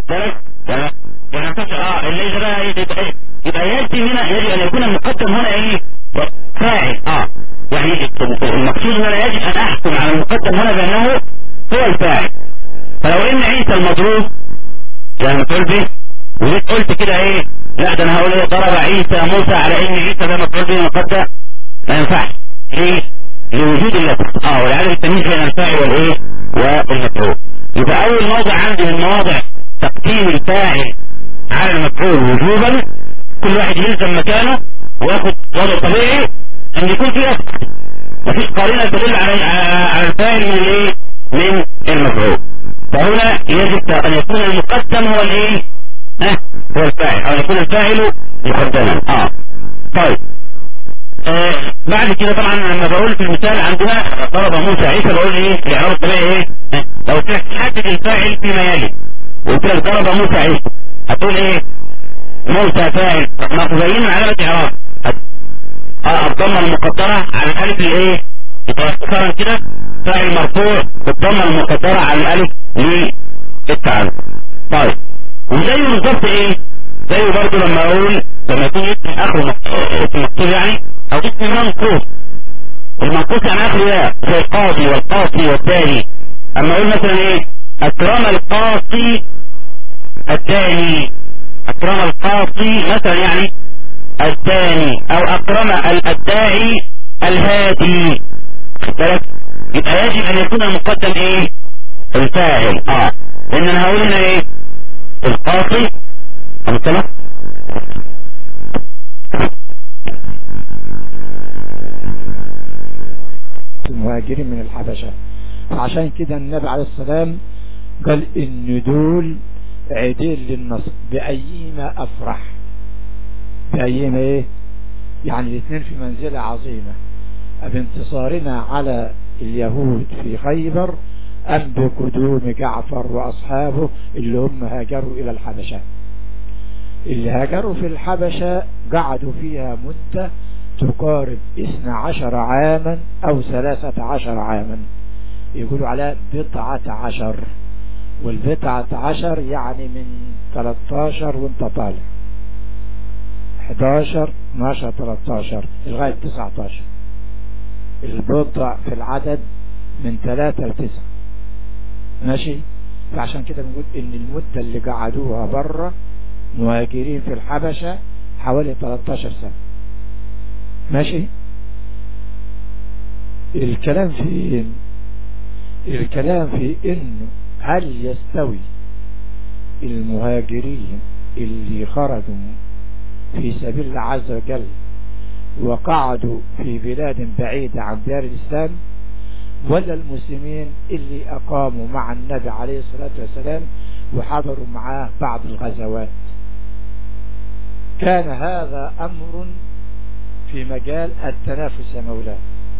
ذلك يعني يعني اه الليس بقى يبقى ايه يبقى يجب هنا يجب ان يكون المقدم هنا ايه فاعل اه يعني المقصود ان انا يجب ان احكم على المقدم هنا بانه هو الفاعل فلو ان عيسى المضروب زي ما تقول به وجيت قلت كده ايه لا ده انا هقول ايه ضرب عيسى موسى على ان عيسى ده مفعول به مقدم ما ينفعش ليه؟ لوجود اللفظ اه ولعدم التمييز بين الفاعل والايه والمفعول يبقى اول موضع عندي من مواضع تقديم الفاعل على المفعول وجوبا كل واحد يلزم مكانه وياخد وضع طبيعي ان يكون في اصل مفيش قرينه تدل على على الفاعل من الايه من المفعول فهنا يجب ان يكون المقدم هو الايه ها هو الفاعل او يكون الفاعل مقدما اه طيب آه بعد كده طبعا لما بقول في المثال عندنا ضرب موسى عيسى بقول ايه الاعراب الطبيعي ايه آه. لو تحدد الفاعل فيما يلي قلت لك ضرب موسى عيسى هتقول ايه موسى فاعل مقبلين علامة اعراب اه الضمة المقدرة على الالف الايه اختصارا كده فاعل مرفوع بالضمة المقدرة على الالف للتعلم طيب وزيه بالظبط ايه زيه برضه لما اقول لما يكون اسم اخره اسم مكتوب يعني او اسم منقوص المنقوص يعني اخره ايه زي القاضي والقاصي والتالي اما اقول مثلا ايه اكرم القاصي الثاني اكرم القاصي مثلا يعني الثاني او اكرم الداعي الهادي بالك يبقى يجب ان يكون المقدم ايه الفاعل اه لان انا هقول هنا ايه القاصي امثله المهاجرين من الحبشة عشان كده النبي عليه السلام قال ان دول عديل للنصر بأيما أفرح بأيما إيه يعني الاثنين في منزلة عظيمة بانتصارنا على اليهود في خيبر أم بقدوم جعفر وأصحابه اللي هم هاجروا إلى الحبشة اللي هاجروا في الحبشة قعدوا فيها مدة تقارب اثنى عشر عاما أو ثلاثة عشر عاما يقولوا على بضعة عشر والبضعة عشر يعني من 13 وانت طالع 11 12 13 لغاية 19 البضع في العدد من 3 ل 9 ماشي فعشان كده بنقول ان المدة اللي قعدوها بره مهاجرين في الحبشة حوالي 13 سنة ماشي الكلام في الكلام في انه هل يستوي المهاجرين اللي خرجوا في سبيل الله عز وجل وقعدوا في بلاد بعيدة عن دار الإسلام ولا المسلمين اللي أقاموا مع النبي عليه الصلاة والسلام وحضروا معاه بعض الغزوات كان هذا أمر في مجال التنافس يا مولانا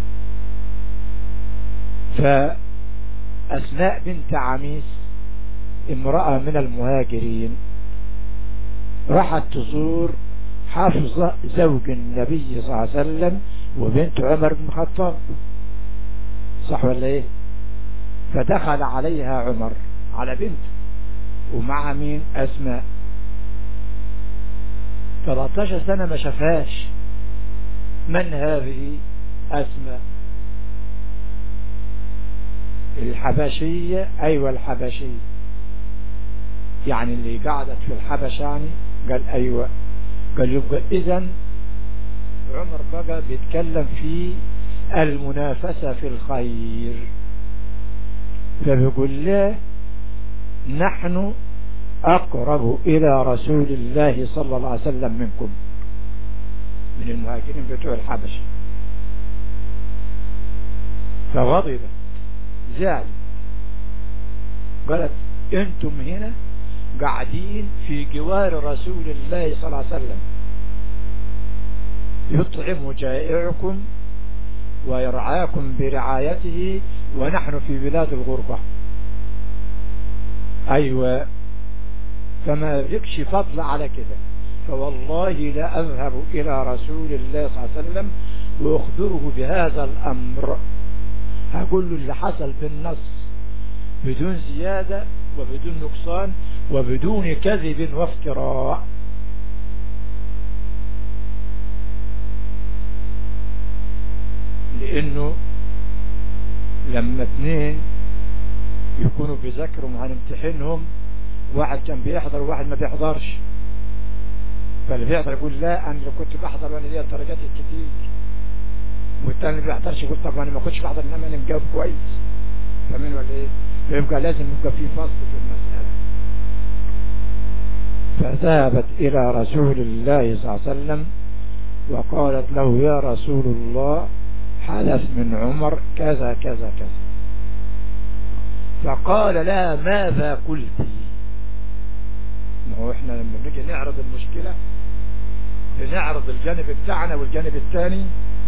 فأسماء بنت عميس امرأة من المهاجرين راحت تزور حافظة زوج النبي صلى الله عليه وسلم وبنت عمر بن الخطاب صح ولا ايه فدخل عليها عمر على بنت ومع مين اسماء 13 سنة ما شافهاش من هذه اسماء الحبشية ايوه الحبشية يعني اللي قعدت في الحبش يعني قال ايوه قال يبقى اذا عمر بقى بيتكلم في المنافسة في الخير فبيقول له نحن أقرب إلى رسول الله صلى الله عليه وسلم منكم من المهاجرين بتوع الحبش فغضبت زعل قالت انتم هنا قاعدين في جوار رسول الله صلى الله عليه وسلم يطعم جائعكم ويرعاكم برعايته ونحن في بلاد الغربة أيوة فما لكش فضل على كده فوالله لا أذهب إلى رسول الله صلى الله عليه وسلم وأخبره بهذا الأمر هقول له اللي حصل بالنص بدون زيادة وبدون نقصان وبدون كذب وافتراء لانه لما اثنين يكونوا بيذاكروا وهنمتحنهم واحد كان بيحضر وواحد ما بيحضرش فاللي بيحضر يقول لا انا لو كنت بحضر وانا ليا الدرجات الكتير والتاني اللي بيحضرش يقول طب انا ما كنتش بحضر انما انا مجاوب كويس فاهمين ولا ايه فيبقى لازم يبقى في فصل في المسألة فذهبت الى رسول الله صلى الله عليه وسلم وقالت له يا رسول الله حدث من عمر كذا كذا كذا فقال لها ماذا قلت ما هو احنا لما بنيجي نعرض المشكلة بنعرض الجانب بتاعنا والجانب الثاني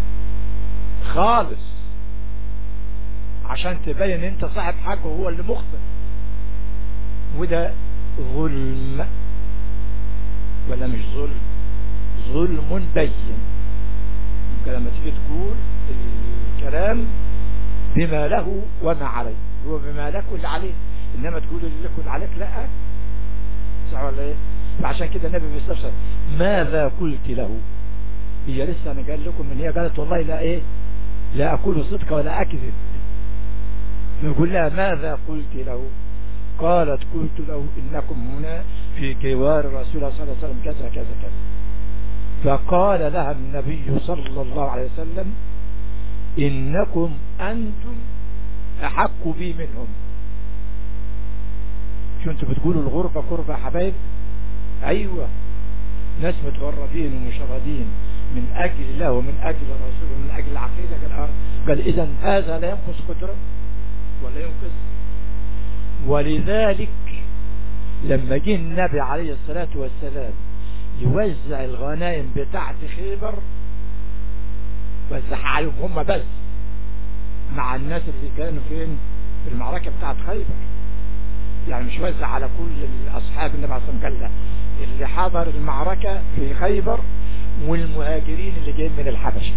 خالص عشان تبين انت صاحب حق وهو اللي مخطئ وده ظلم ولا مش ظلم ظلم بين لما تيجي تقول الكلام بما له وما عليه هو بما لك واللي عليه انما تقول اللي لك واللي عليك لا صح ولا ايه فعشان كده النبي بيستفسر ماذا قلت له هي لسه انا قال لكم ان هي قالت والله لا ايه لا اقول صدق ولا اكذب نقول لها ماذا قلت له قالت قلت له انكم هنا في جوار رسول الله صلى الله عليه وسلم كذا كذا كذا فقال لها النبي صلى الله عليه وسلم إنكم أنتم أحق بي منهم شو انتوا بتقولوا الغربة قربة حبايب أيوة ناس متغربين ومشردين من أجل الله ومن أجل الرسول ومن أجل العقيدة قال, قال إذا هذا لا ينقص قدرة ولا ينقص ولذلك لما جه النبي عليه الصلاة والسلام يوزع الغنائم بتاعت خيبر وزعها عليهم هم بس مع الناس اللي كانوا فين في المعركة بتاعت خيبر يعني مش وزع على كل أصحاب النبي عليه الصلاة والسلام اللي حضر المعركة في خيبر والمهاجرين اللي جايين من الحبشة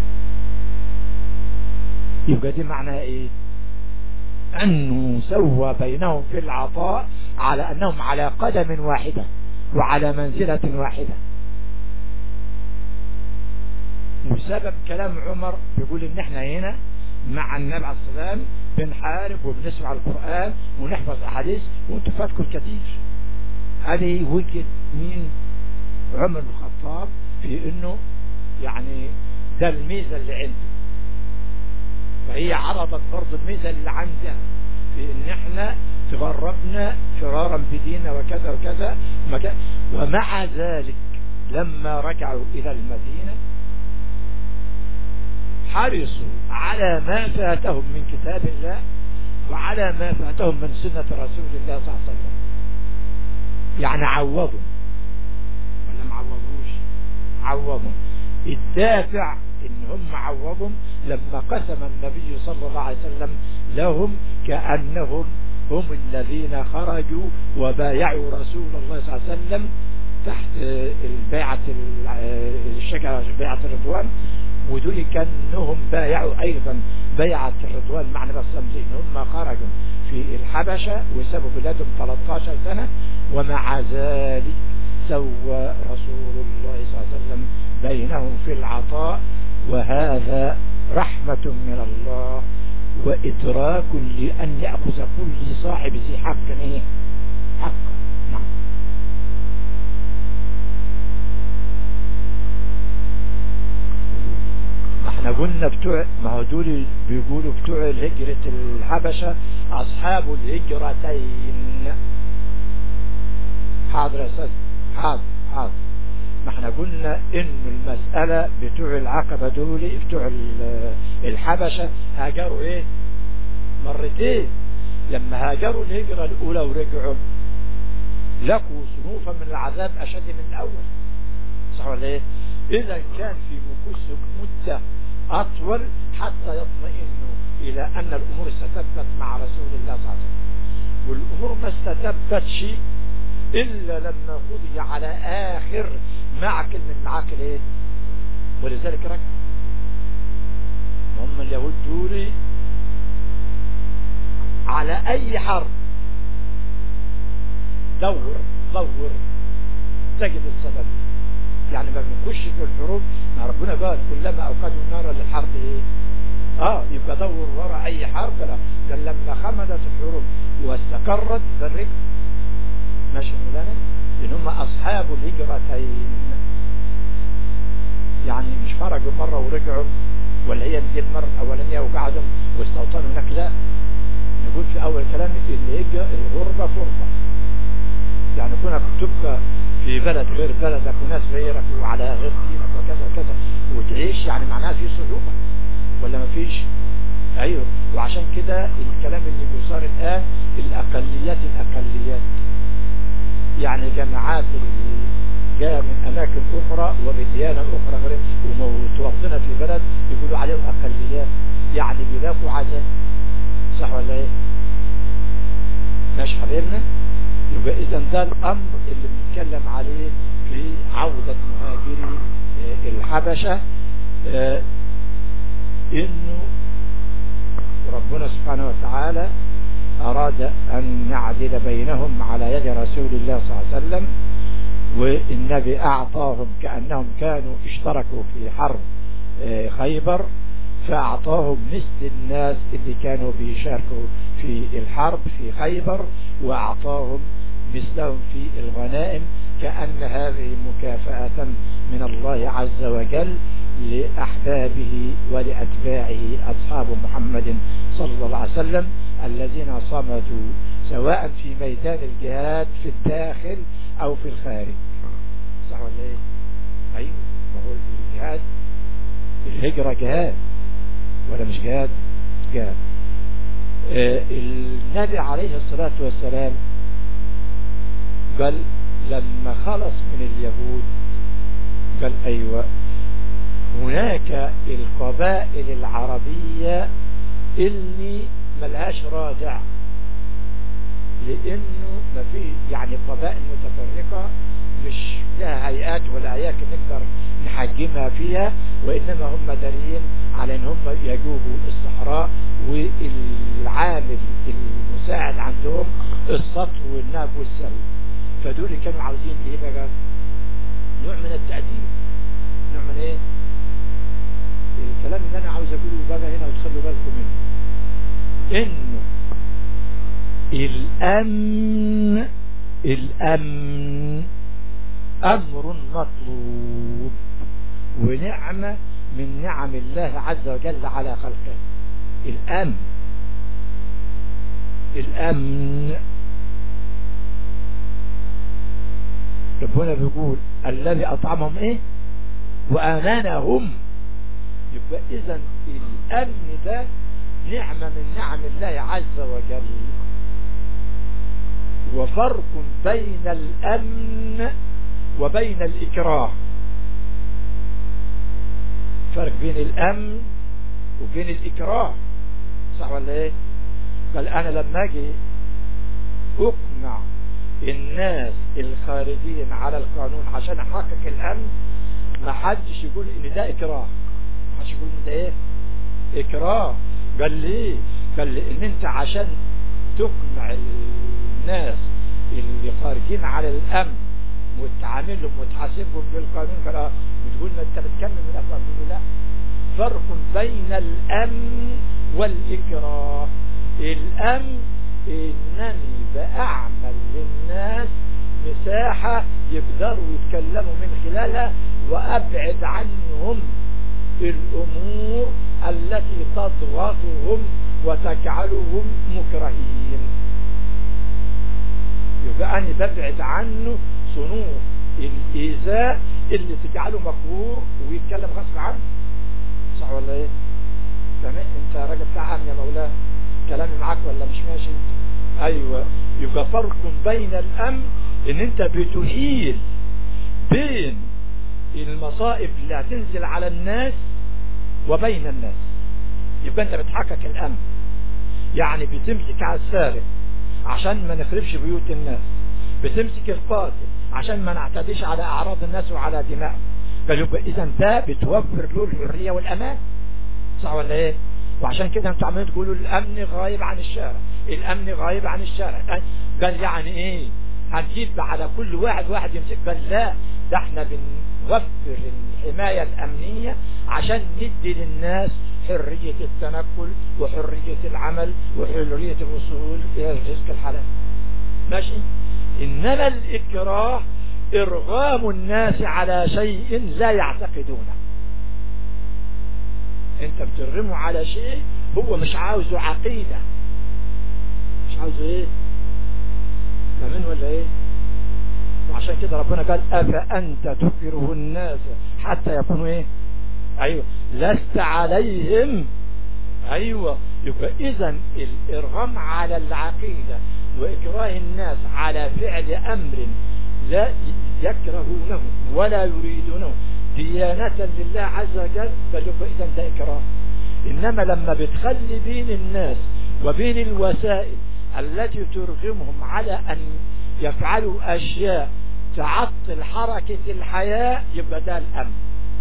يبقى دي معناها ايه انه سوى بينهم في العطاء على انهم على قدم واحدة وعلى منزلة واحدة وسبب كلام عمر بيقول ان احنا هنا مع النبي عليه السلام بنحارب وبنسمع القرآن ونحفظ احاديث وانتوا فاتكم الكثير هذه وجهة مين عمر بن الخطاب في انه يعني ده الميزة اللي عنده فهي عرضت برضه الميزة اللي عندها في ان احنا تغربنا فرارا بديننا وكذا وكذا ومع ذلك لما رجعوا الى المدينة حرصوا على ما فاتهم من كتاب الله وعلى ما فاتهم من سنة رسول الله صلى الله عليه وسلم يعني عوضوا ولا ما عوضوش عوضوا الدافع ان هم عوضهم لما قسم النبي صلى الله عليه وسلم لهم كأنهم هم الذين خرجوا وبايعوا رسول الله صلى الله عليه وسلم تحت البيعة الشجرة بيعة الرضوان ودول كانهم بايعوا ايضا بيعة الرضوان مع النبي صلى الله عليه وسلم لان هم خرجوا في الحبشة وسابوا بلادهم 13 سنة ومع ذلك سوى رسول الله صلى الله عليه وسلم بينهم في العطاء وهذا رحمة من الله وإدراك لأن يأخذ كل صاحب ذي حق إيه؟ حق نعم ما احنا قلنا بتوع ما هو دول بيقولوا بتوع الهجرة الحبشة أصحاب الهجرتين حاضر يا أستاذ حاضر حاضر ما احنا قلنا انه المسألة بتوع العقبة دول بتوع الحبشة هاجروا ايه مرتين لما هاجروا الهجرة الاولى ورجعوا لقوا صنوفا من العذاب اشد من الاول صح ولا ايه اذا كان في مكوسهم مدة اطول حتى يطمئنوا الى ان الامور ستثبت مع رسول الله صلى الله عليه وسلم والامور ما استتبتش إلا لما قضي على آخر معكل من معاكل إيه ولذلك رجع هم اليهود دول على أي حرب دور دور تجد السبب يعني ما بنخش في الحروب ما ربنا قال كلما اوقدوا النار للحرب ايه اه يبقى دور ورا اي حرب لا قال لما خمدت الحروب واستقرت بالرجل ماشي مولانا لان هم اصحاب الهجرتين يعني مش خرجوا مرة ورجعوا ولا هي دي المرة الاولانية وقعدوا واستوطنوا هناك لا نقول في اول كلام الهجرة الغربة فرصة يعني كونك تبقى في بلد غير بلدك وناس غيرك وعلى غير دينك وكذا وكذا وتعيش يعني معناها في صعوبة ولا ما فيش ايوه وعشان كده الكلام اللي بيصار الان الاقليات الاقليات يعني جماعات اللي جاء من اماكن اخرى وبديانة اخرى غير ومتوطنة في بلد يقولوا عليهم اقليات يعني بيلاقوا عذاب صح ولا ايه ماشي حبيبنا يبقى اذا ده الامر اللي بنتكلم عليه في عودة مهاجري الحبشة اه انه ربنا سبحانه وتعالى اراد ان يعدل بينهم على يد رسول الله صلى الله عليه وسلم والنبي اعطاهم كانهم كانوا اشتركوا في حرب اه خيبر فاعطاهم مثل الناس اللي كانوا بيشاركوا في الحرب في خيبر واعطاهم مثلهم في الغنائم كأن هذه مكافأة من الله عز وجل لأحبابه ولأتباعه أصحاب محمد صلى الله عليه وسلم الذين صمدوا سواء في ميدان الجهاد في الداخل أو في الخارج صح ولا ايه أيوه ما هو الجهاد الهجرة جهاد ولا مش جهاد جهاد آه النبي عليه الصلاة والسلام قال لما خلص من اليهود قال أيوة هناك القبائل العربية اللي ملهاش راجع لانه ما في يعني قبائل متفرقة مش لها هيئات ولا هياكل نقدر نحجمها فيها وانما هم دارين على ان هم يجوبوا الصحراء والعامل المساعد عندهم السطو والناب والسلب فدول كانوا عاوزين ايه بقى نوع من التعديل نوع من ايه الكلام اللي انا عاوز اقوله بقى هنا وتخلوا بالكم منه انه الامن الامن امر مطلوب ونعمة من نعم الله عز وجل على خلقه الامن الامن ربنا بيقول الذي اطعمهم ايه وامانهم يبقى اذا الامن ده نعمة من نعم الله عز وجل وفرق بين الامن وبين الاكراه فرق بين الامن وبين الاكراه صح ولا ايه قال انا لما اجي اقنع الناس الخارجين على القانون عشان احقق الامن ما حدش يقول ان ده اكراه ما حدش يقول ان ده ايه اكراه قال ليه قال لي ان انت عشان تقنع الناس اللي خارجين على الامن وتعاملهم وتحاسبهم بالقانون قال اه وتقول ما انت بتكمل من الافضل تقول لا فرق بين الامن والاكراه الامن انني باعمل للناس مساحة يقدروا يتكلموا من خلالها وابعد عنهم الامور التي تضغطهم وتجعلهم مكرهين يبقى انا ببعد عنه صنوع الايذاء اللي تجعله مقهور ويتكلم غصب عنه صح ولا ايه فاهم انت راجل تعام يا مولانا كلامي معاك ولا مش ماشي ايوه يبقى فرق بين الامن ان انت بتحيل بين المصائب اللي هتنزل على الناس وبين الناس يبقى انت بتحقق الامن يعني بتمسك على السارق عشان ما نخربش بيوت الناس بتمسك القاتل عشان ما نعتديش على اعراض الناس وعلى دمائهم بل يبقى اذا ده بتوفر له الحريه والامان صح ولا ايه وعشان كده انتوا عمالين تقولوا الامن غايب عن الشارع الامن غايب عن الشارع قال يعني ايه هنجيب على كل واحد واحد يمسك قال لا ده احنا بنوفر الحماية الأمنية عشان ندي للناس حرية التنقل وحرية العمل وحرية الوصول إلى الرزق الحلال ماشي إنما الإكراه إرغام الناس على شيء لا يعتقدونه انت بترغمه على شيء هو مش عاوزه عقيدة مش عاوزه ايه فاهمين ولا ايه وعشان كده ربنا قال أفأنت تكره الناس حتى يكونوا ايه ايوه لست عليهم ايوه يبقى اذا الارغام على العقيدة واكراه الناس على فعل امر لا يكرهونه ولا يريدونه ديانة لله عز وجل فليبقى اذا ده اكراه انما لما بتخلي بين الناس وبين الوسائل التي ترغمهم على ان يفعلوا اشياء تعطل حركة الحياة يبقى ده الامن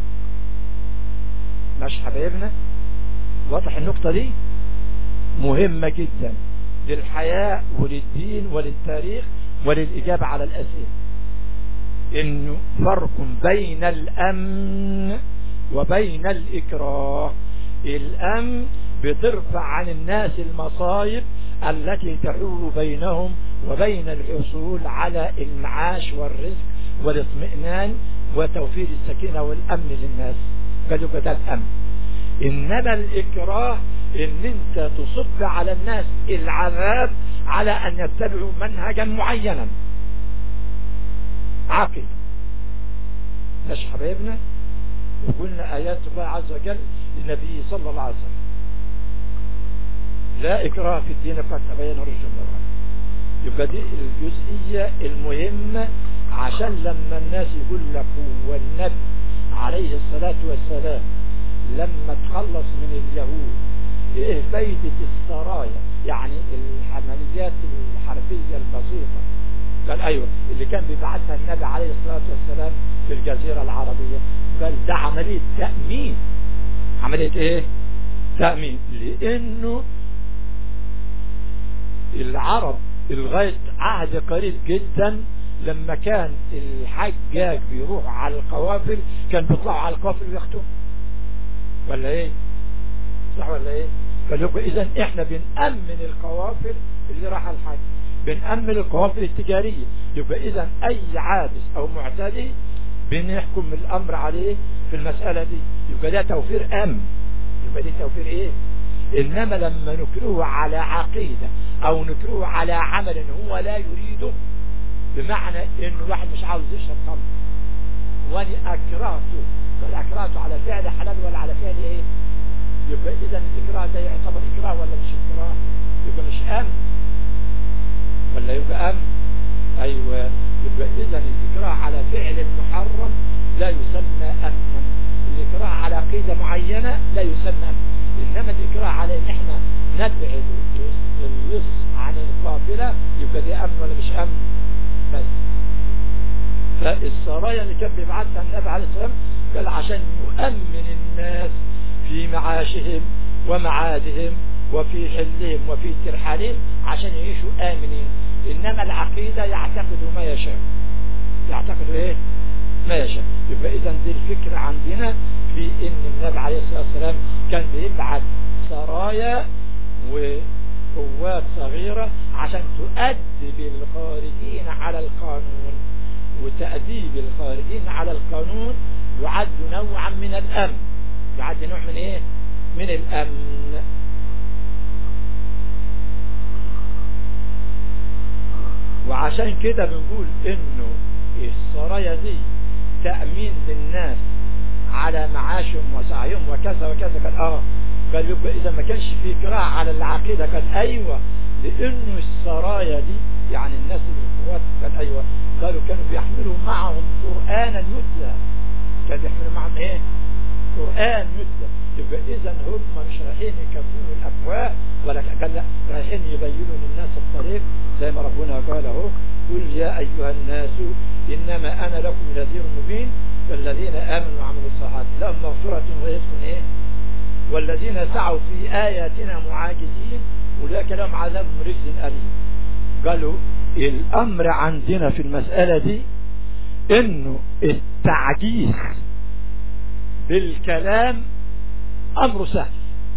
مش حبايبنا واضح النقطة دي مهمة جدا للحياة وللدين وللتاريخ وللإجابة على الأسئلة إنه فرق بين الأمن وبين الإكراه الأمن بترفع عن الناس المصايب التي تحول بينهم وبين الحصول على المعاش والرزق والاطمئنان وتوفير السكينة والأمن للناس قالوا ده الأمن إنما الإكراه إن أنت تصب على الناس العذاب على أن يتبعوا منهجا معينا عقل مش حبايبنا وقلنا آيات الله عز وجل للنبي صلى الله عليه وسلم لا إكراه في الدين قد تبين رشد من يبقى دي الجزئية المهمة عشان لما الناس يقول لك هو النبي عليه الصلاة والسلام لما تخلص من اليهود ايه فايدة السرايا يعني العمليات الحربية البسيطة قال ايوه اللي كان بيبعثها النبي عليه الصلاة والسلام في الجزيرة العربية قال ده عملية تأمين عملية ايه تأمين لانه العرب لغاية عهد قريب جدا لما كان الحجاج بيروح على القوافل كان بيطلعوا على القوافل وياخدوه ولا ايه صح ولا ايه فليبقى اذا احنا بنأمن القوافل اللي راح الحج بنأمن القوافل التجارية يبقى اذا اي عابس او معتدي بنحكم الامر عليه في المسألة دي يبقى ده توفير امن يبقى دي توفير ايه انما لما نكره على عقيدة او نكره على عمل هو لا يريده بمعنى انه الواحد مش عاوز يشرب خمر واني اكرهته قال اكرهته على فعل حلال ولا على فعل ايه يبقى اذا الاكراه ده يعتبر اكراه ولا مش اكراه يبقى مش امن ولا يبقى امن ايوه يبقى اذا الاكراه على فعل محرم لا يسمى امنا الاكراه على عقيده معينه لا يسمى امن انما الاكراه على ان احنا نبعد اللص عن القافله يبقى دي امن ولا مش امن بس فالسرايا اللي كان بيبعتها النبي عليه الصلاه والسلام قال عشان يؤمن الناس في معاشهم ومعادهم وفي حلهم وفي ترحالهم عشان يعيشوا آمنين إنما العقيدة يعتقد ما يشاء يعتقد إيه ما يشاء يبقى إذا دي الفكرة عندنا في إن النبي عليه الصلاة والسلام كان بيبعث سرايا وقوات صغيرة عشان تؤدب الخارجين على القانون وتأديب الخارجين على القانون يعد نوعا من الأمن يعد نوع من ايه من الامن وعشان كده بنقول انه السرايا دي تأمين للناس على معاشهم وسعيهم وكذا وكذا قال اه قال يبقى اذا ما كانش في كراع على العقيدة قال ايوه لانه السرايا دي يعني الناس القوات قال ايوه قالوا كانوا بيحملوا معهم قرآنا يتلى كانوا بيحملوا معهم ايه قرآن يتلى يبقى إذا هم مش رايحين يكملوا الأفواه ولا قال لا رايحين يبينوا للناس الطريق زي ما ربنا قال اهو قل يا أيها الناس إنما أنا لكم نذير مبين فالذين آمنوا وعملوا الصالحات لهم مغفرة ورزق إيه والذين سعوا في آياتنا معاجزين أولئك لهم عذاب رجز أليم قالوا الامر عندنا في المسألة دي انه التعجيز بالكلام امر سهل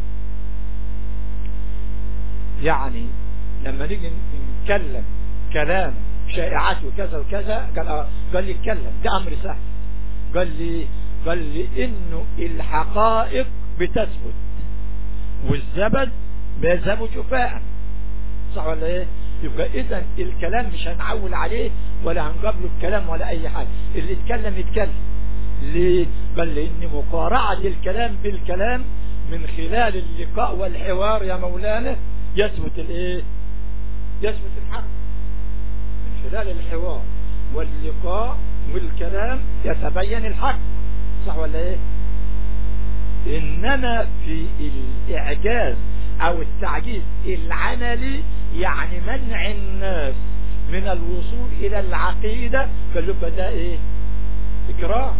يعني لما نيجي نتكلم كلام شائعات وكذا وكذا قال آه قال لي اتكلم ده امر سهل قال لي قال لي انه الحقائق بتثبت والزبد بيذهب جفاء صح ولا ايه يبقى اذا الكلام مش هنعول عليه ولا هنقابله بكلام ولا اي حاجه اللي يتكلم يتكلم ليه قال لي ان مقارعه الكلام بالكلام من خلال اللقاء والحوار يا مولانا يثبت الايه يثبت الحق من خلال الحوار واللقاء والكلام يتبين الحق صح ولا ايه انما في الاعجاز او التعجيز العملي يعني منع الناس من الوصول الى العقيدة فاللبة ده ايه اكراه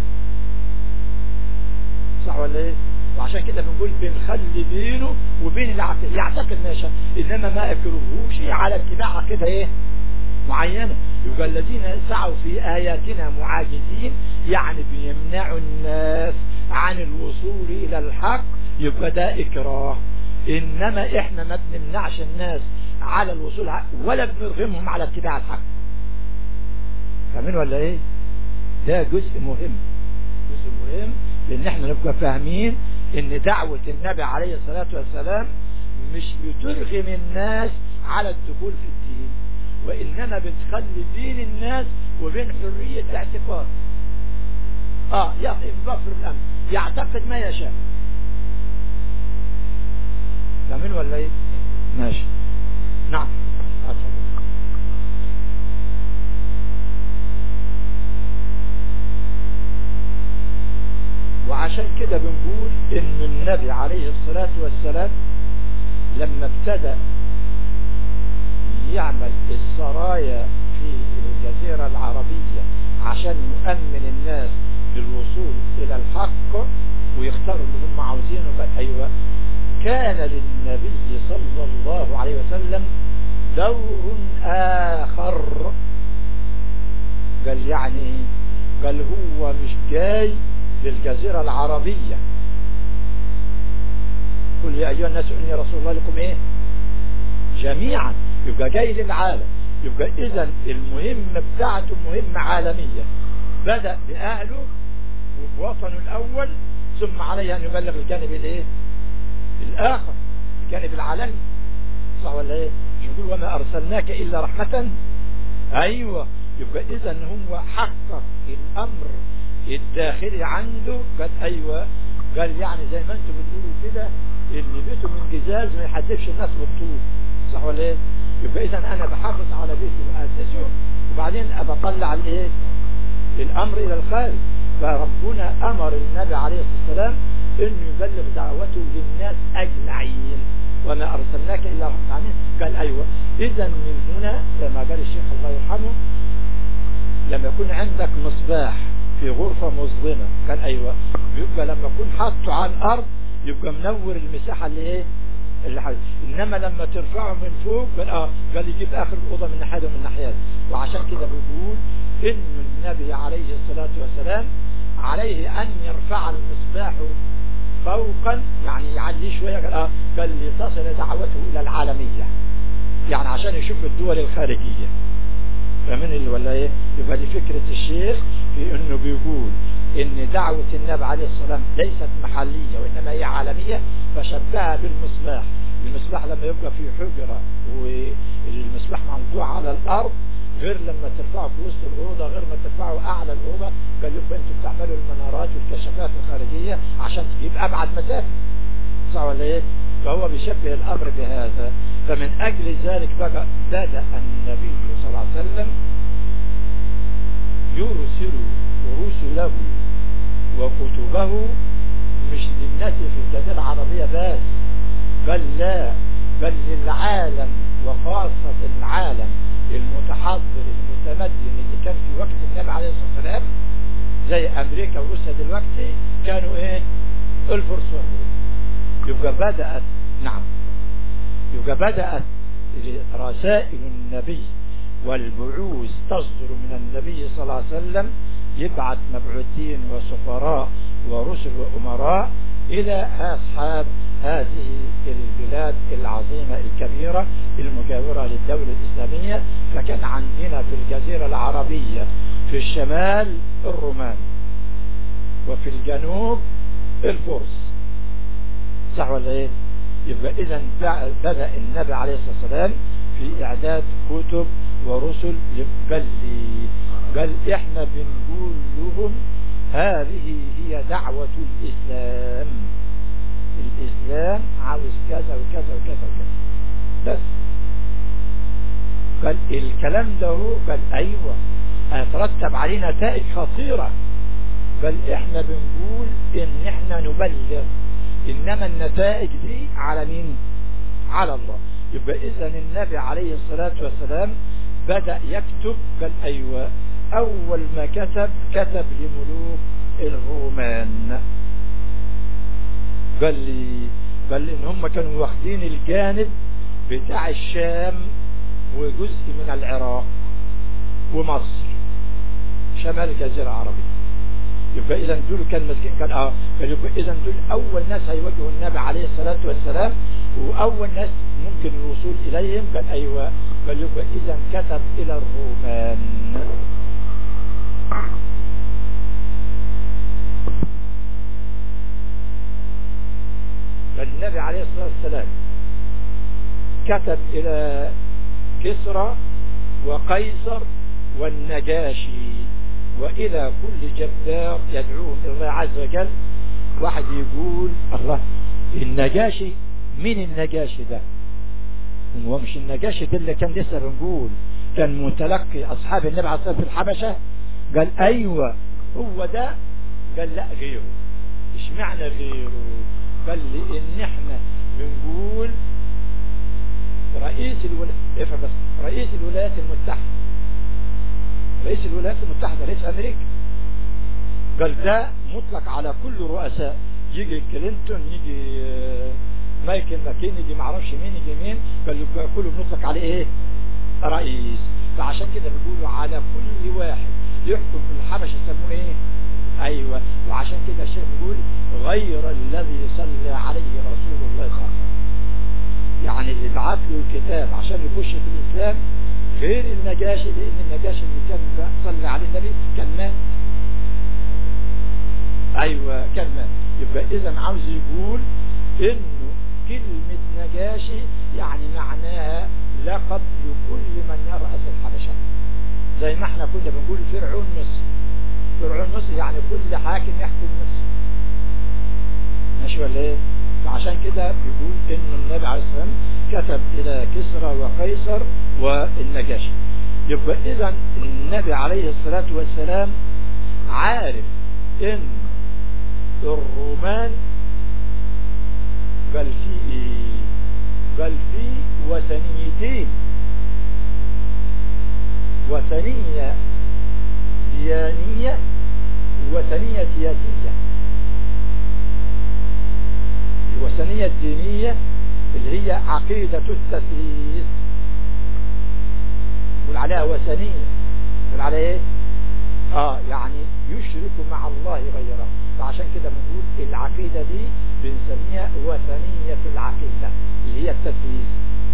صح ولا ايه وعشان كده بنقول بنخلي بينه وبين العقيدة يعتقد ماشي انما ما اكرهوش على اتباع عقيدة ايه معينة يبقى الذين سعوا في آياتنا معاجزين يعني بيمنعوا الناس عن الوصول إلى الحق يبقى ده إكراه إنما إحنا ما بنمنعش الناس على الوصول ولا بنرغمهم على اتباع الحق فاهمين ولا إيه ده جزء مهم جزء مهم لأن إحنا نبقى فاهمين إن دعوة النبي عليه الصلاة والسلام مش بترغم الناس على الدخول في الدين وإنما بتخلي دين الناس وبين حرية الاعتقاد اه يا بفر الأمر يعتقد ما يشاء فاهمين ولا ايه ماشي نعم أتفضل. وعشان كده بنقول ان النبي عليه الصلاة والسلام لما ابتدأ يعمل السرايا في الجزيرة العربية عشان يؤمن الناس للوصول إلى الحق ويختاروا اللي هم عاوزينه بقى أيوة كان للنبي صلى الله عليه وسلم دور آخر قال يعني ايه قال هو مش جاي للجزيرة العربية قل يا أيها الناس إني رسول الله لكم إيه جميعا يبقى جاي للعالم يبقى إذا المهمة بتاعته مهمة عالمية بدأ بأهله وبوطنه الأول ثم عليه أن يبلغ الجانب الإيه الآخر الجانب العالمي صح ولا إيه مش يقول وما أرسلناك إلا رحمة أيوة يبقى إذا هو حقق الأمر الداخلي عنده قال أيوة قال يعني زي ما انتم بتقولوا كده اللي بيته من جزاز ما يحدفش الناس بالطول صح ولا ايه يبقى اذا انا بحافظ على بيتي واسسه وبعدين ابطلع الايه الامر الى الخارج فربنا امر النبي عليه الصلاه والسلام انه يبلغ دعوته للناس اجمعين وما ارسلناك الا رحمه العالمين قال ايوه اذا من هنا كما قال الشيخ الله يرحمه لما يكون عندك مصباح في غرفة مظلمة قال ايوه يبقى لما يكون حاطه على الارض يبقى منور المساحة اللي ايه اللي حاجة. انما لما ترفعه من فوق قال اه قال يجيب اخر الاوضه من ناحيه ومن ناحيه وعشان كده بيقول ان النبي عليه الصلاه والسلام عليه ان يرفع المصباح فوقا يعني يعليه شويه قال اه قال لتصل دعوته الى العالميه يعني عشان يشوف الدول الخارجيه فمن اللي ولا ايه يبقى دي فكره الشيخ في انه بيقول ان دعوة النبي عليه الصلاة والسلام ليست محلية وانما هي عالمية فشبهها بالمصباح المصباح لما يبقى في حجرة والمصباح موضوع على الارض غير لما ترفعه في وسط الأوضة غير ما ترفعه أعلى الأوضة قال يبقى أنتوا بتعملوا المنارات والكشافات الخارجية عشان تجيب أبعد مسافة صح ولا إيه؟ فهو بيشبه الأمر بهذا فمن أجل ذلك بقى بدأ النبي صلى الله عليه وسلم يرسل رسله وكتبه مش للناس في الجزيرة العربية بس بل لا بل للعالم وخاصة العالم المتحضر المتمدن اللي كان في وقت النبي عليه الصلاة والسلام زي أمريكا وروسيا دلوقتي كانوا إيه الفرس والروم يبقى بدأت نعم يبقى بدأت رسائل النبي والبعوث تصدر من النبي صلى الله عليه وسلم يبعث مبعوثين وسفراء ورسل وأمراء إلى أصحاب هذه البلاد العظيمة الكبيرة المجاورة للدولة الإسلامية فكان عندنا في الجزيرة العربية في الشمال الرومان وفي الجنوب الفرس صح ولا ايه يبقى اذا بدأ النبي عليه الصلاة والسلام في اعداد كتب ورسل قال لي قال احنا بنقول لهم هذه هي دعوة الاسلام الاسلام عاوز كذا وكذا وكذا وكذا بس قال الكلام ده هو قال ايوه هيترتب عليه نتائج خطيرة بل احنا بنقول ان احنا نبلغ انما النتائج دي على مين على الله يبقى اذا النبي عليه الصلاة والسلام بدأ يكتب قال ايوه اول ما كتب كتب لملوك الرومان قال لي قال لي ان هم كانوا واخدين الجانب بتاع الشام وجزء من العراق ومصر شمال الجزيرة العربية يبقى اذا دول كان مسكين كان اه كان يبقى اذا دول اول ناس هيواجهوا النبي عليه الصلاة والسلام واول ناس ممكن الوصول اليهم قال ايوه قال يبقى اذا كتب الى الرومان فالنبي عليه الصلاة والسلام كتب الى كسرى وقيصر والنجاشي وإلى كل جبار يدعوهم إلى الله عز وجل واحد يقول الله النجاشي مين النجاشي ده هو مش النجاشي ده اللي كان لسه بنقول كان متلقي أصحاب النبي عليه الصلاة في الحبشة قال أيوة هو ده قال لا غيره ايش معنى غيره قال لي ان احنا بنقول رئيس الولايات بس رئيس الولايات المتحدة رئيس الولايات المتحدة رئيس أمريكا قال ده مطلق على كل رؤساء يجي كلينتون يجي مايكل ماكين يجي معرفش مين يجي مين قال له كله بنطلق عليه ايه رئيس فعشان كده بيقولوا على كل واحد يحكم في الحبشة يسموه ايه ايوه وعشان كده الشيخ بيقول غير الذي صلى عليه رسول الله صلى الله عليه وسلم يعني اللي بعت له الكتاب عشان يخش في الاسلام غير النجاشي لان النجاشي اللي كان صلى عليه النبي كان مات ايوه كان مات يبقى اذا عاوز يقول انه كلمة نجاشي يعني معناها لقب لكل من يرأس الحبشة زي ما احنا كنا بنقول فرعون مصر فرعون مصر يعني كل حاكم يحكم مصر ماشي ولا ايه فعشان كده بيقول ان النبي عليه الصلاة والسلام كتب الى كسرى وقيصر والنجاشي يبقى اذا النبي عليه الصلاة والسلام عارف ان الرومان قال في ايه قال في وثنيتين وثنية ديانية وثنية سياسية الوثنية الدينية اللي هي عقيدة التثليث يقول عليها وثنية يقول عليها ايه اه يعني يشرك مع الله غيره فعشان كده بنقول العقيدة دي بنسميها وثنية العقيدة اللي هي التثليث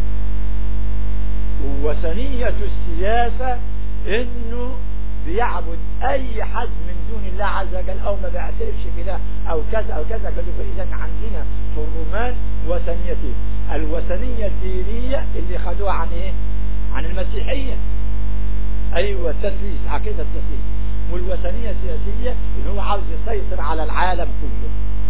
وثنية السياسة انه بيعبد اي حد من دون الله عز وجل او ما بيعترفش بده او كذا او كذا قالوا فاذا عندنا في الرومان وثنيتين الوثنية الدينية اللي خدوها عن ايه عن المسيحية ايوه التثليث عقيدة التثليث والوثنية السياسية ان هو عاوز يسيطر على العالم كله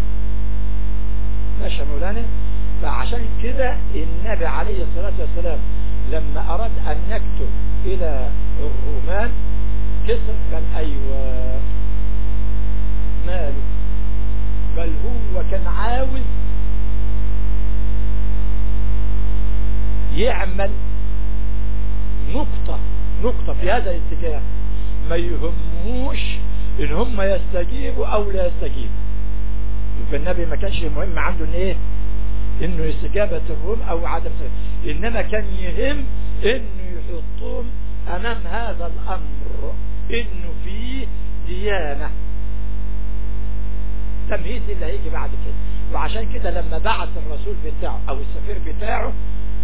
ماشي مولانا فعشان كده النبي عليه الصلاة والسلام لما اراد ان يكتب الى الرومان كسر قال ايوه ماله قال هو كان عاوز يعمل نقطة نقطة في هذا الاتجاه ما يهموش ان هم يستجيبوا او لا يستجيبوا يبقى النبي ما كانش مهم عنده ان ايه انه استجابة الروم او عدم استجابة. انما كان يهم انه يحطهم امام هذا الامر انه فيه ديانة تمهيد اللي هيجي بعد كده وعشان كده لما بعث الرسول بتاعه او السفير بتاعه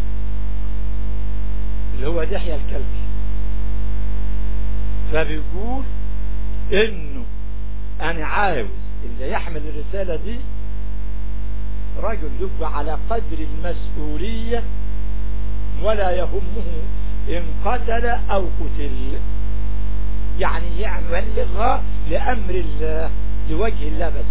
اللي هو دحية الكلبي فبيقول انه انا عاوز اللي يحمل الرسالة دي رجل يبقى على قدر المسؤولية ولا يهمه ان قتل او قتل يعني يعملها لامر الله لوجه الله بس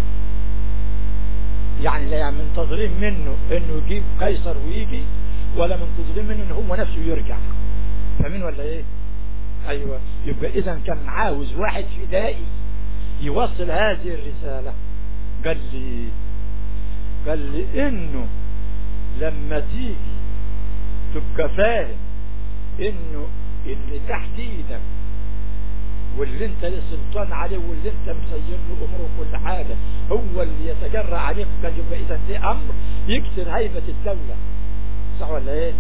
يعني لا منتظرين منه انه يجيب قيصر ويجي ولا منتظرين منه ان هو نفسه يرجع فاهمين ولا ايه ايوه يبقى اذا كان عاوز واحد فدائي يوصل هذه الرسالة قال لي قال لي انه لما تيجي تبقى فاهم انه اللي تحت ايدك واللي انت له سلطان عليه واللي انت مسير له امره كل حاجة هو اللي يتجرى عليك قال يبقى اذا ده امر يكسر هيبة الدولة صح ولا ايه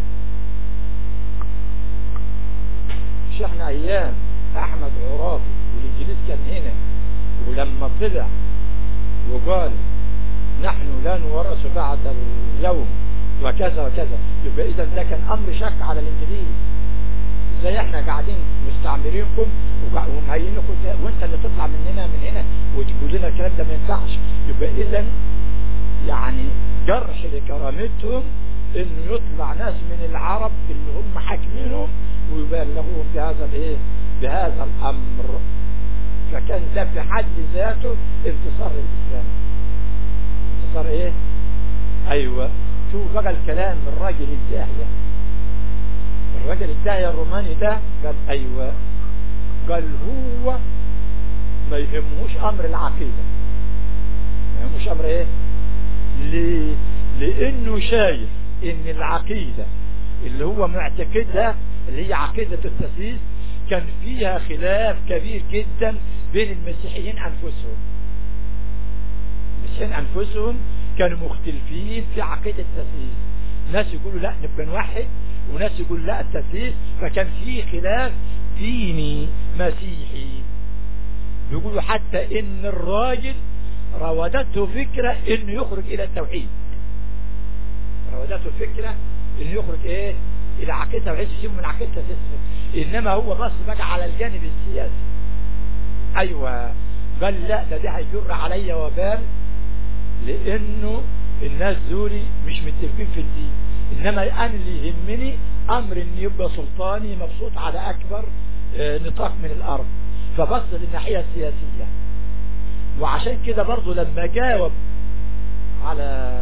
مش احنا ايام احمد عرابي والانجليز كان هنا ولما طلع وقال نحن لا نورث بعد اليوم وكذا وكذا يبقى اذا ده كان امر شك على الانجليز ازاي احنا قاعدين مستعمرينكم ومهيئين لكم وانت اللي تطلع مننا من هنا وتقول لنا الكلام ده ما ينفعش يبقى اذا يعني جرح لكرامتهم انه يطلع ناس من العرب اللي هم حاكمينهم ويبلغوهم بهذا الايه بهذا الامر فكان ده في حد ذاته انتصار للاسلام انتصار ايه ايوه شوف بقى الكلام الراجل الداعيه الراجل الداعيه الروماني ده قال ايوه قال هو ما يهموش امر العقيده ما يهموش امر ايه ليه لانه شايف ان العقيده اللي هو معتقدها اللي هي عقيده التسليس كان فيها خلاف كبير جدا بين المسيحيين انفسهم المسيحيين انفسهم كانوا مختلفين في عقيدة التسليس ناس يقولوا لا نبقى نوحد وناس يقولوا لا التسليس فكان في خلاف ديني مسيحي بيقولوا حتى ان الراجل راودته فكرة انه يخرج الى التوحيد راودته فكرة انه يخرج ايه الى عقيدة التوحيد يسيبه من عقيدة التسليس انما هو بص بقى على الجانب السياسي ايوه قال لا ده ده هيجر عليا وبال لانه الناس دولي مش متفقين في الدين انما انا اللي يهمني امر ان يبقى سلطاني مبسوط على اكبر نطاق من الارض فبص للناحية السياسية وعشان كده برضو لما جاوب على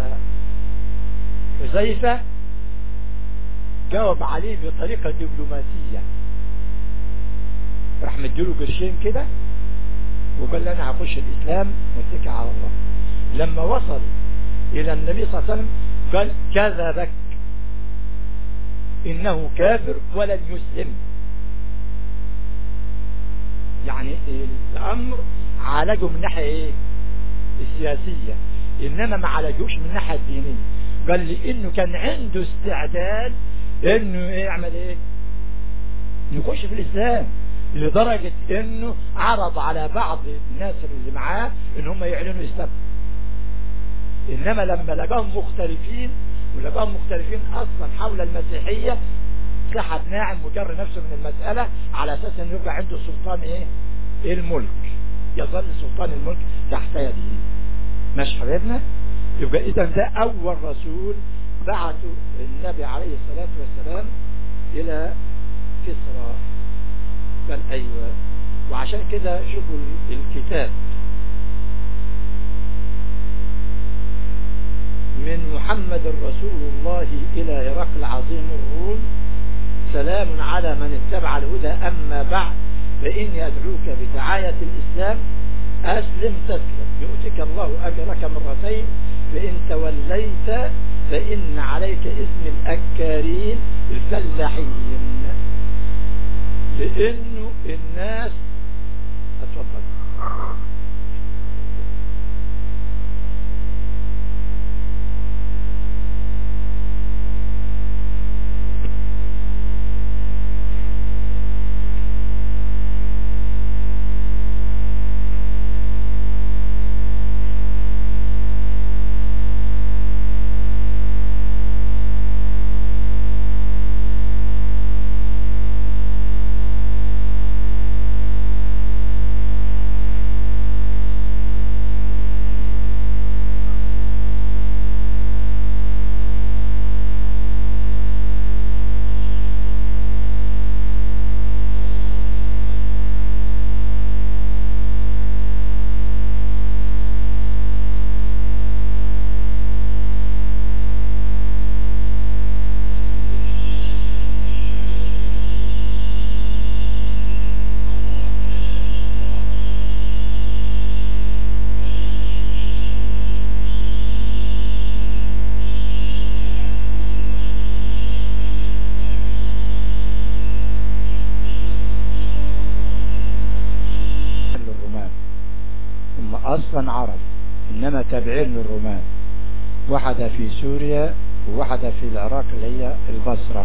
حذيفة جاوب عليه بطريقة دبلوماسية راح مديله قرشين كده وقال له انا هخش الاسلام واتكل على الله لما وصل الى النبي صلى الله عليه وسلم قال كذبك انه كافر ولن يسلم يعني الامر عالجه من ناحية ايه السياسية انما ما عالجوش من ناحية الدينية قال لي انه كان عنده استعداد انه يعمل ايه يخش في الاسلام لدرجة انه عرض على بعض الناس اللي معاه ان هم يعلنوا اسلام انما لما لقاهم مختلفين ولقاهم مختلفين اصلا حول المسيحية سحب ناعم وجر نفسه من المسألة على اساس انه يبقى عنده سلطان ايه الملك يظل سلطان الملك تحت يده مش حبيبنا يبقى اذا ده اول رسول بعثه النبي عليه الصلاة والسلام الى كسرى قال ايوه وعشان كده شوفوا الكتاب من محمد رسول الله الى هرقل عظيم الروم سلام على من اتبع الهدى اما بعد فاني ادعوك بدعاية الاسلام اسلم تسلم يؤتك الله اجرك مرتين فان توليت فان عليك اسم الاكارين الفلاحين لانه الناس اتفضل أصلا عرب إنما تابعين للرومان واحدة في سوريا وواحدة في العراق اللي هي البصرة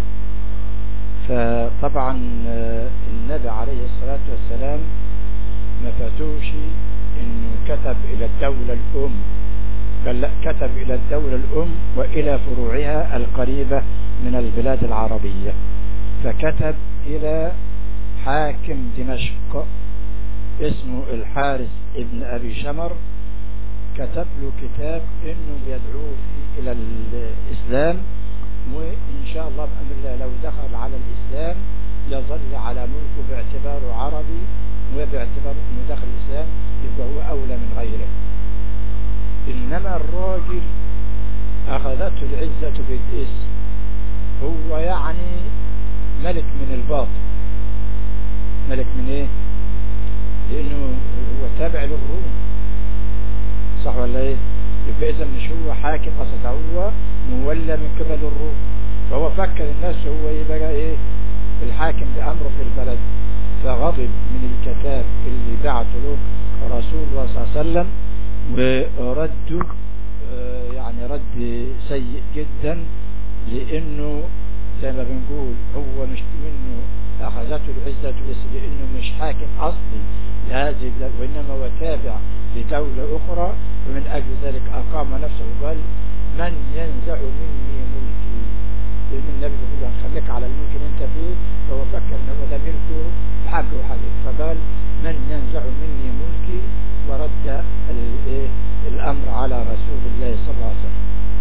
فطبعا النبي عليه الصلاة والسلام ما فاتوش انه كتب الى الدولة الام قال لا كتب الى الدولة الام والى فروعها القريبة من البلاد العربية فكتب الى حاكم دمشق اسمه الحارث ابن ابي شمر كتب له كتاب انه بيدعوه فيه الى الاسلام وان شاء الله بامر الله لو دخل على الاسلام يظل على ملكه باعتباره عربي وباعتباره انه دخل الاسلام يبقى هو اولى من غيره انما الراجل اخذته العزة بالاسم هو يعني ملك من الباطن ملك من ايه لانه هو تابع للروم صح ولا ايه يبقى اذا مش هو حاكم اصلا هو مولى من قبل الروم فهو فكر الناس هو ايه بقى ايه الحاكم بامره في البلد فغضب من الكتاب اللي بعته له رسول الله صلى الله عليه وسلم ورده يعني رد سيء جدا لانه زي ما بنقول هو مش منه اخذته العزة بس لانه مش حاكم اصلي لهذه البلاد وانما هو تابع لدولة اخرى ومن اجل ذلك اقام نفسه وقال من ينزع مني ملكي لان النبي بيقول له هنخليك على الملك اللي انت فيه فهو فكر ان هو ده ملكه بحق وحقيقة فقال من ينزع مني ملكي ورد الامر على رسول الله صلى الله عليه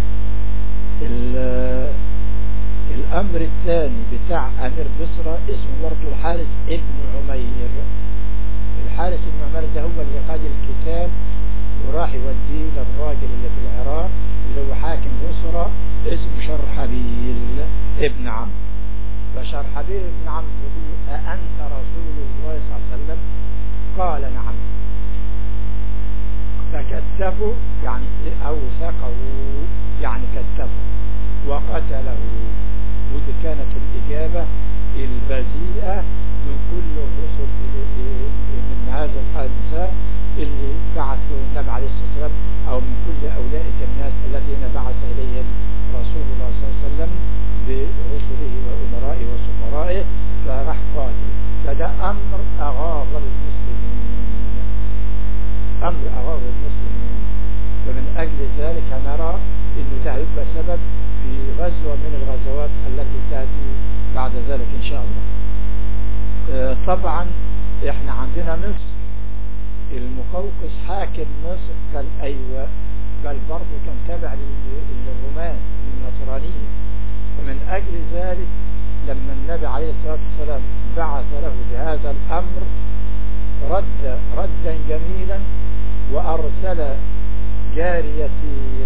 وسلم الامر الثاني بتاع امير بصرة اسمه برضه الحارث ابن عمير الحارث ابن عمير ده هو اللي قاد الكتاب وراح يوديه للراجل اللي في العراق اللي هو حاكم بصرة اسمه شرحبيل ابن عمرو فشرحبيل ابن عمرو بيقول له أأنت رسول الله صلى الله عليه وسلم قال نعم فكتفوا يعني أوثقه يعني كتفوا وقتله ودي كانت الإجابة البذيئة من كل الرسل من هذا الإنسان اللي بعث النبي عليه الصلاة والسلام أو من كل أولئك الناس الذين بعث إليهم رسول الله صلى الله عليه وسلم برسله وأمرائه وسفرائه فراح قاتل فده أمر أغاظ المسلمين أمر أغاظ المسلمين ومن أجل ذلك نرى أن ده يبقى سبب في غزوة من الغزوات التي تأتي بعد ذلك إن شاء الله آه طبعا احنا عندنا مصر المقوقس حاكم مصر قال أيوة قال برضه كان تابع للرومان للنصرانية ومن أجل ذلك لما النبي عليه الصلاة والسلام بعث له بهذا الأمر رد ردا جميلا وأرسل جاريتين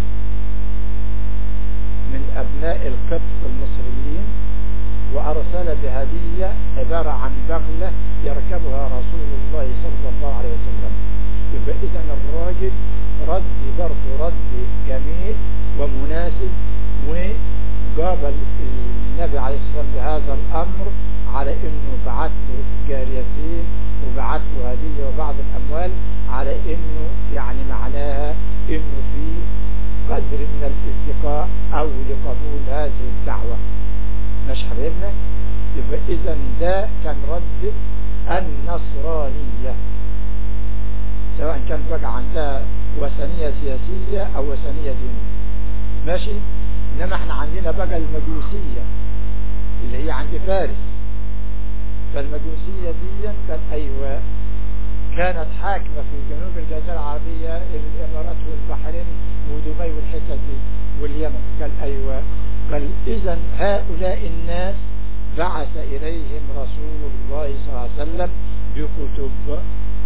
من أبناء القبط المصريين وأرسل بهدية عبارة عن بغلة يركبها رسول الله صلى الله عليه وسلم يبقى إذا الراجل رد برضه رد جميل ومناسب وقابل النبي عليه الصلاة والسلام بهذا الأمر على أنه بعث له جاريتين وبعث له هدية وبعض الأموال على أنه يعني معناها أنه في قدر من الاتقاء أو لقبول هذه الدعوة مش حبيبنا يبقى إذا ده كان رد النصرانية سواء كان بقى عندها وثنية سياسية أو وثنية دينية ماشي إنما احنا عندنا بقى المجوسية اللي هي عند فارس فالمجوسية دي كان أيوة كانت حاكمة في جنوب الجزيرة العربية الإمارات والبحرين ودبي والحتت دي واليمن قال أيوة قال إذا هؤلاء الناس بعث إليهم رسول الله صلى الله عليه وسلم بكتب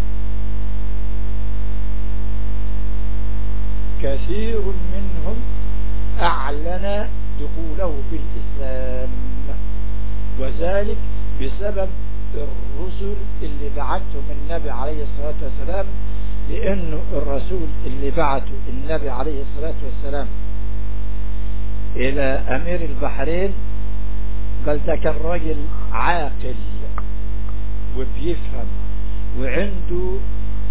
كثير منهم أعلن دخوله في الإسلام وذلك بسبب الرسل اللي بعثهم النبي عليه الصلاة والسلام لأنه الرسول اللي بعثه النبي عليه الصلاة والسلام إلى أمير البحرين قال ده كان راجل عاقل وبيفهم وعنده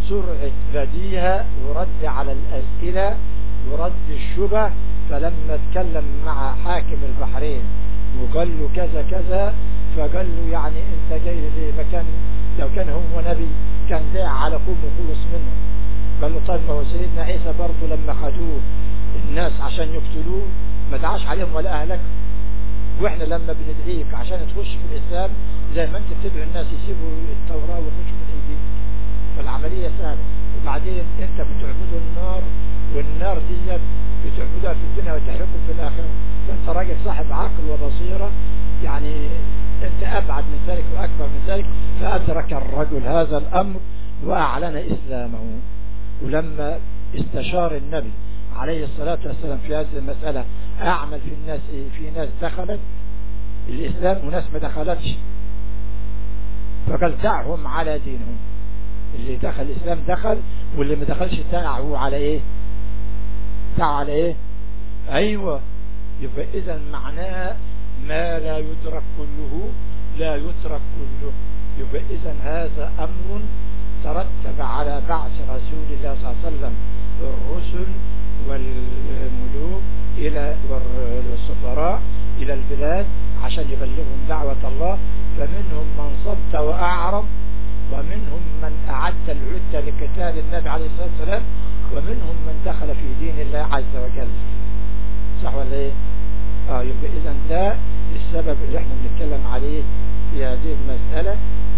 سرعة بديهة ورد على الأسئلة ورد الشبه فلما اتكلم مع حاكم البحرين وقال له كذا كذا فقال له يعني انت جاي ليه مكان لو كان هو نبي كان داع على قوم وخلص منه قال له طيب ما هو سيدنا عيسى برضه لما خدوه الناس عشان يقتلوه ما دعاش عليهم ولا اهلك واحنا لما بندعيك عشان تخش في الاسلام زي ما انت بتدعو الناس يسيبوا التوراة ويخشوا في الانجيل فالعملية سهلة وبعدين انت بتعبدوا النار والنار دي بتعبدها في الدنيا وتحرقوا في الاخرة فانت راجل صاحب عقل وبصيرة يعني انت ابعد من ذلك واكبر من ذلك فادرك الرجل هذا الامر واعلن اسلامه ولما استشار النبي عليه الصلاة والسلام في هذه المسألة اعمل في الناس ايه في ناس دخلت الاسلام وناس ما دخلتش فقال دعهم على دينهم اللي دخل الاسلام دخل واللي ما دخلش دعه على ايه دعه على ايه ايوه يبقى اذا معناه ما لا يدرك كله لا يترك كله يبقى اذا هذا امر ترتب على بعث رسول الله صلى الله عليه وسلم الرسل والملوك الى والسفراء الى البلاد عشان يبلغهم دعوة الله فمنهم من صد واعرض ومنهم من اعد العدة لقتال النبي عليه الصلاة والسلام ومنهم من دخل في دين الله عز وجل صح ولا ايه اه يبقى اذا ده السبب اللي احنا بنتكلم عليه في هذه المسألة